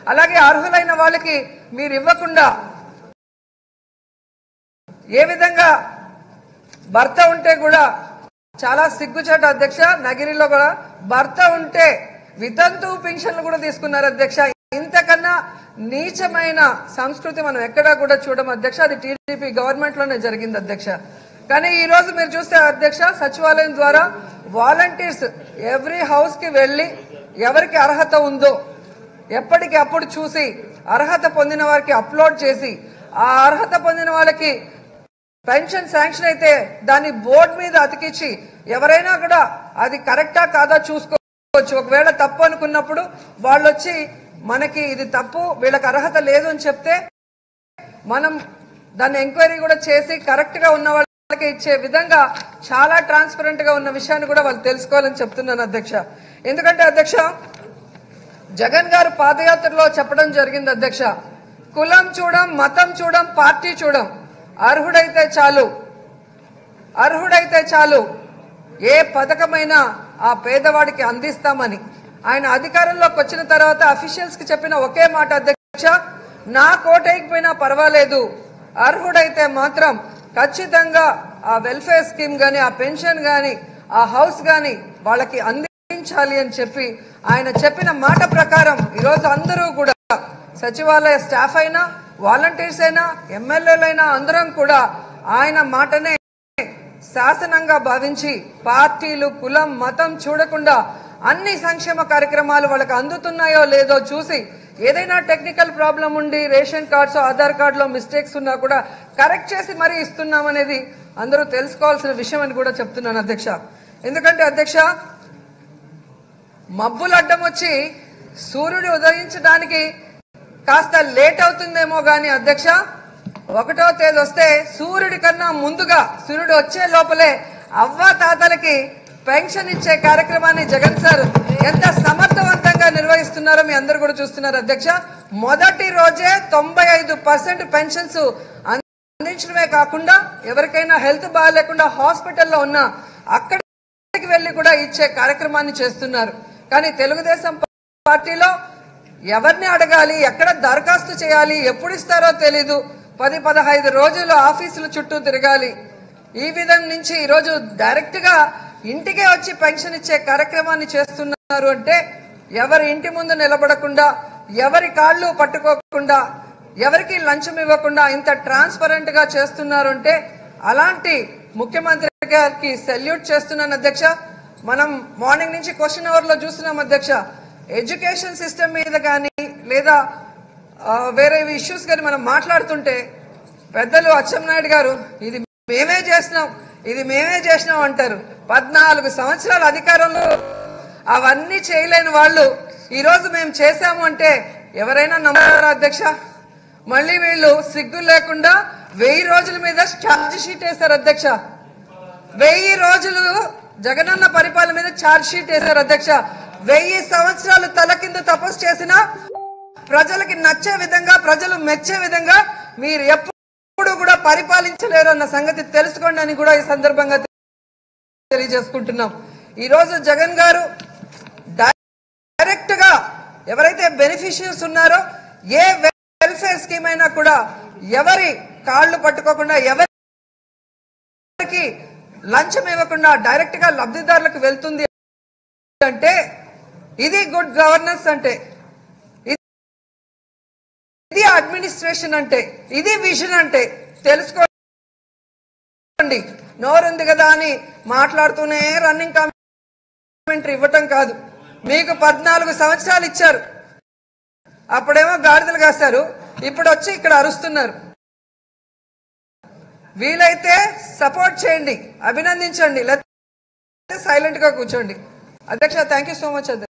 అలాగే అర్హులైన వాళ్ళకి మీరు ఇవ్వకుండా ఏ విధంగా భర్త ఉంటే కూడా చాలా సిగ్గుచేట అధ్యక్ష నగిరిలో కూడా భర్త ఉంటే వితంతు పెన్షన్లు కూడా తీసుకున్నారు అధ్యక్ష ఇంతకన్నా నీచమైన సంస్కృతి మనం ఎక్కడా కూడా చూడం అధ్యక్ష అది టీడీపీ గవర్నమెంట్ లోనే జరిగింది అధ్యక్ష కానీ ఈ రోజు మీరు చూస్తే అధ్యక్ష సచివాలయం ద్వారా వాలంటీర్స్ ఎవ్రీ హౌస్ కి వెళ్ళి ఎవరికి అర్హత ఉందో ఎప్పటికి అప్పుడు చూసి అర్హత పొందిన వారికి అప్లోడ్ చేసి ఆ అర్హత పొందిన వాళ్ళకి పెన్షన్ శాంక్షన్ అయితే దాన్ని బోర్డు మీద అతికిచ్చి ఎవరైనా కూడా అది కరెక్టా కాదా చూసుకోవచ్చు ఒకవేళ తప్పు అనుకున్నప్పుడు వాళ్ళు వచ్చి మనకి ఇది తప్పు వీళ్ళకి అర్హత లేదు అని చెప్తే మనం దాన్ని ఎంక్వైరీ కూడా చేసి కరెక్ట్ గా ఉన్న వాళ్ళకి ఇచ్చే విధంగా చాలా ట్రాన్స్పరెంట్ గా ఉన్న విషయాన్ని కూడా వాళ్ళు తెలుసుకోవాలని చెప్తున్నాను అధ్యక్ష ఎందుకంటే అధ్యక్ష జగన్ గారు పాదయాత్రలో చెప్పడం జరిగింది అధ్యక్ష కులం చూడం మతం చూడం పార్టీ చూడం అర్హుడైతే చాలు అర్హుడైతే చాలు ఏ పథకమైనా ఆ పేదవాడికి అందిస్తామని ఆయన అధికారంలోకి వచ్చిన తర్వాత అఫీషియల్స్ కి చెప్పిన ఒకే మాట అధ్యక్ష నా కోటైకపోయినా పర్వాలేదు అర్హుడైతే మాత్రం ఖచ్చితంగా ఆ వెల్ఫేర్ స్కీమ్ గాని ఆ పెన్షన్ గాని ఆ హౌస్ గాని వాళ్ళకి అందించాలి అని చెప్పి ఆయన చెప్పిన మాట ప్రకారం ఈరోజు అందరూ కూడా సచివాలయ స్టాఫ్ అయినా వాలంటీర్స్ అయినా ఎమ్మెల్యేలైనా అందరం కూడా ఆయన మాటనే శాసనంగా భావించి పార్టీలు కులం మతం చూడకుండా అన్ని సంక్షేమ కార్యక్రమాలు వాళ్ళకి అందుతున్నాయో లేదో చూసి ఏదైనా టెక్నికల్ ప్రాబ్లం ఉండి రేషన్ కార్డ్స్ ఆధార్ కార్డులో మిస్టేక్స్ ఉన్నా కూడా కరెక్ట్ చేసి మరీ ఇస్తున్నామనేది అందరూ తెలుసుకోవాల్సిన విషయం అని కూడా చెప్తున్నాను అధ్యక్ష ఎందుకంటే అధ్యక్ష మబ్బులు అడ్డం వచ్చి సూర్యుడు ఉదయించడానికి కాస్త లేట్ అవుతుందేమో గాని అధ్యక్ష ఒకటో తేదీ వస్తే సూర్యుడి కన్నా ముందుగా సూర్యుడు వచ్చే లోపలే అవ్వ తాతలకి పెన్షన్ ఇచ్చే కార్యక్రమాన్ని జగన్ సార్ ఎంత సమర్థవంతంగా నిర్వహిస్తున్నారో మీ అందరు కూడా చూస్తున్నారు అధ్యక్ష మొదటి రోజే తొంభై ఐదు పర్సెంట్ పెన్షన్స్ అందించడమే కాకుండా ఎవరికైనా హెల్త్ బాగాలేకుండా హాస్పిటల్లో ఉన్నా అక్కడికి వెళ్లి కూడా ఇచ్చే కార్యక్రమాన్ని చేస్తున్నారు కానీ తెలుగుదేశం పార్టీలో ఎవరిని అడగాలి ఎక్కడ దరఖాస్తు చేయాలి ఎప్పుడు ఇస్తారో తెలీదు పది పదహైదు రోజులు ఆఫీసుల చుట్టూ తిరగాలి ఈ విధం నుంచి ఈరోజు డైరెక్ట్ గా ఇంటికే వచ్చి పెన్షన్ ఇచ్చే కార్యక్రమాన్ని చేస్తున్నారు అంటే ఎవరి ఇంటి ముందు నిలబడకుండా ఎవరి కాళ్ళు పట్టుకోకుండా ఎవరికి లంచం ఇవ్వకుండా ఇంత ట్రాన్స్పరెంట్ గా చేస్తున్నారు అంటే అలాంటి ముఖ్యమంత్రి గారికి సెల్యూట్ చేస్తున్నాను అధ్యక్ష మనం మార్నింగ్ నుంచి క్వశ్చన్ అవర్ లో చూస్తున్నాం అధ్యక్ష ఎడ్యుకేషన్ సిస్టమ్ మీద కానీ లేదా ఆ, వేరే ఇష్యూస్ కానీ మనం మాట్లాడుతుంటే పెద్దలు అచ్చెన్నాయుడు గారు ఇది మేమే చేసినాం ఇది మేమే చేసినాం అంటారు పద్నాలుగు సంవత్సరాల అధికారంలో అవన్నీ చేయలేని వాళ్ళు ఈ రోజు మేము చేశాము అంటే ఎవరైనా నమ్మారా అధ్యక్ష మళ్ళీ వీళ్ళు సిగ్గు లేకుండా వెయ్యి రోజుల మీద ఛార్జ్ షీట్ వేశారు అధ్యక్ష వెయ్యి రోజులు జగనన్న పరిపాలన మీద ఛార్జ్ షీట్ వేశారు అధ్యక్ష వెయ్యి సంవత్సరాలు తల కింద తపస్సు చేసిన ప్రజలకి నచ్చే విధంగా ప్రజలు మెచ్చే విధంగా మీరు ఎప్పుడు కూడా పరిపాలించలేరు అన్న సంగతి తెలుసుకోండి అని కూడా ఈ సందర్భంగా తెలియజేసుకుంటున్నాం ఈ రోజు జగన్ గారు డైరెక్ట్ గా ఎవరైతే బెనిఫిషియర్స్ ఉన్నారో ఏ వెల్ఫేర్ స్కీమ్ అయినా కూడా ఎవరి కాళ్ళు పట్టుకోకుండా ఎవరికి లంచం ఇవ్వకుండా డైరెక్ట్ గా లబ్ధిదారులకు వెళ్తుంది అంటే ఇది గుడ్ గవర్నెన్స్ అంటే ఇది అడ్మినిస్ట్రేషన్ అంటే ఇది విజన్ అంటే తెలుసుకోండి నోరుంది కదా అని మాట్లాడుతూనే రన్నింగ్ కామెంటరీ ఇవ్వటం కాదు మీకు పద్నాలుగు సంవత్సరాలు ఇచ్చారు అప్పుడేమో గాడిదలు కాశారు ఇప్పుడు వచ్చి ఇక్కడ అరుస్తున్నారు వీలైతే సపోర్ట్ చేయండి అభినందించండి లేకపోతే సైలెంట్ గా కూర్చోండి అధ్యక్ష థ్యాంక్ యూ సో మచ్ అధ్యక్ష